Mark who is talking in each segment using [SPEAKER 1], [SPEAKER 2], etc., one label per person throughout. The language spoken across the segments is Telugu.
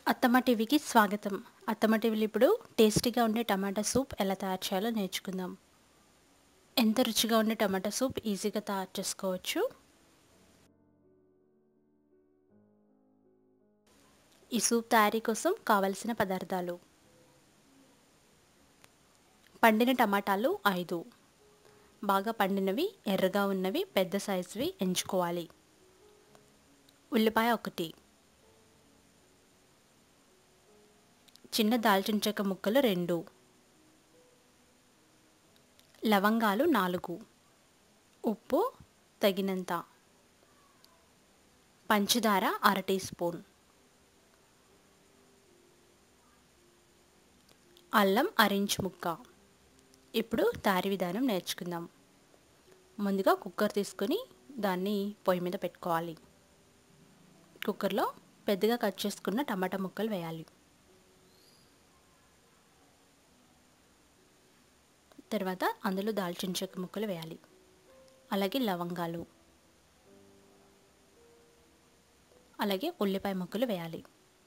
[SPEAKER 1] అత్తమ్మ టీవీకి స్వాగతం అత్తమ్మ టీవీలో ఇప్పుడు టేస్టీగా ఉండే టమాటా సూప్ ఎలా తయారు చేయాలో నేర్చుకుందాం ఎంత రుచిగా ఉండే టమాటా సూప్ ఈజీగా తయారు చేసుకోవచ్చు ఈ సూప్ తయారీ కోసం కావలసిన పదార్థాలు పండిన టమాటాలు ఐదు బాగా పండినవి ఎర్రగా ఉన్నవి పెద్ద సైజువి ఎంచుకోవాలి ఉల్లిపాయ ఒకటి చిన్న దాల్చిన చెక్క ముక్కలు రెండు లవంగాలు నాలుగు ఉప్పు తగినంత పంచదార అర టీ స్పూన్ అల్లం అరించ్ ముక్క ఇప్పుడు తయారీ విధానం నేర్చుకుందాం ముందుగా కుక్కర్ తీసుకొని దాన్ని పొయ్యి మీద పెట్టుకోవాలి కుక్కర్లో పెద్దగా కట్ చేసుకున్న టమాటా ముక్కలు వేయాలి తర్వాత అందులో దాల్చిన చెక్క ముక్కలు వేయాలి అలాగే లవంగాలు అలాగే ఉల్లిపాయ ముక్కలు వేయాలి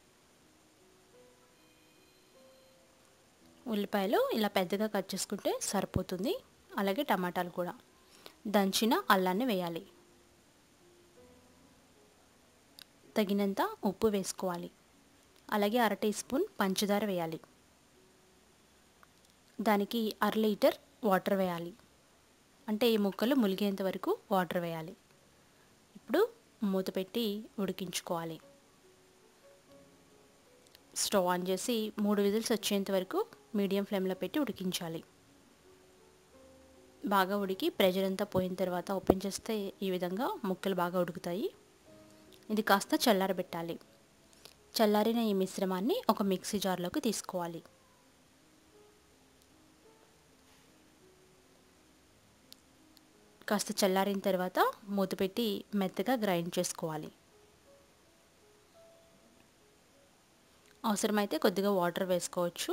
[SPEAKER 1] ఉల్లిపాయలు ఇలా పెద్దగా కట్ చేసుకుంటే సరిపోతుంది అలాగే టమాటాలు కూడా దంచిన అల్లాన్ని వేయాలి తగినంత ఉప్పు వేసుకోవాలి అలాగే అర టీ స్పూన్ పంచదార వేయాలి దానికి అర లీటర్ వాటర్ వేయాలి అంటే ఈ ముక్కలు ములిగేంత వరకు వాటర్ వేయాలి ఇప్పుడు మూత పెట్టి ఉడికించుకోవాలి స్టవ్ ఆన్ చేసి మూడు విజిల్స్ వచ్చేంత వరకు మీడియం ఫ్లేమ్లో పెట్టి ఉడికించాలి బాగా ఉడికి ప్రెజర్ అంతా పోయిన తర్వాత ఓపెన్ చేస్తే ఈ విధంగా ముక్కలు బాగా ఉడుకుతాయి ఇది కాస్త చల్లారబెట్టాలి చల్లారిన ఈ మిశ్రమాన్ని ఒక మిక్సీ జార్లోకి తీసుకోవాలి కాస్త చల్లారిన తర్వాత మూత పెట్టి మెత్తగా గ్రైండ్ చేసుకోవాలి అవసరమైతే కొద్దిగా వాటర్ వేసుకోవచ్చు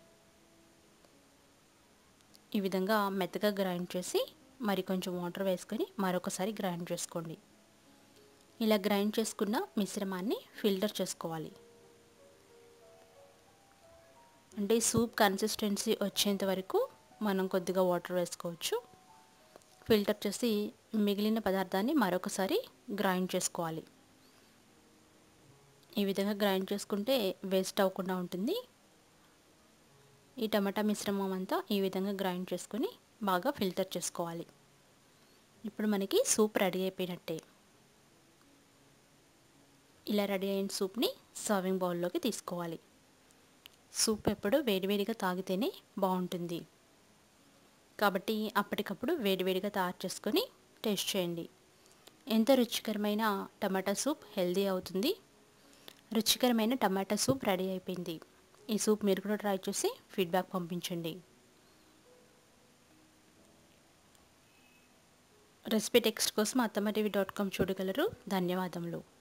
[SPEAKER 1] ఈ విధంగా మెత్తగా గ్రైండ్ చేసి మరి కొంచెం వాటర్ వేసుకొని మరొకసారి గ్రైండ్ చేసుకోండి ఇలా గ్రైండ్ చేసుకున్న మిశ్రమాన్ని ఫిల్టర్ చేసుకోవాలి అంటే సూప్ కన్సిస్టెన్సీ వచ్చేంత వరకు మనం కొద్దిగా వాటర్ వేసుకోవచ్చు ఫిల్టర్ చేసి మిగిలిన పదార్థాన్ని మరొకసారి గ్రైండ్ చేసుకోవాలి ఈ విధంగా గ్రైండ్ చేసుకుంటే వేస్ట్ అవ్వకుండా ఉంటుంది ఈ టమాటా మిశ్రమం అంతా ఈ విధంగా గ్రైండ్ చేసుకొని బాగా ఫిల్టర్ చేసుకోవాలి ఇప్పుడు మనకి సూప్ రెడీ అయిపోయినట్టే ఇలా రెడీ అయిన సూప్ని సర్వింగ్ బౌల్లోకి తీసుకోవాలి సూప్ ఎప్పుడు వేడివేడిగా తాగితేనే బాగుంటుంది కాబట్టి అప్పటికప్పుడు వేడివేడిగా తయారు చేసుకొని టేస్ట్ చేయండి ఎంత రుచికరమైన టమాటా సూప్ హెల్దీ అవుతుంది రుచికరమైన టమాటా సూప్ రెడీ అయిపోయింది ఈ సూప్ మీరు కూడా ట్రై చేసి ఫీడ్బ్యాక్ పంపించండి రెసిపీ టెక్స్ట్ కోసం అత్తమ్మ టీవీ డాట్ కామ్ చూడగలరు ధన్యవాదములు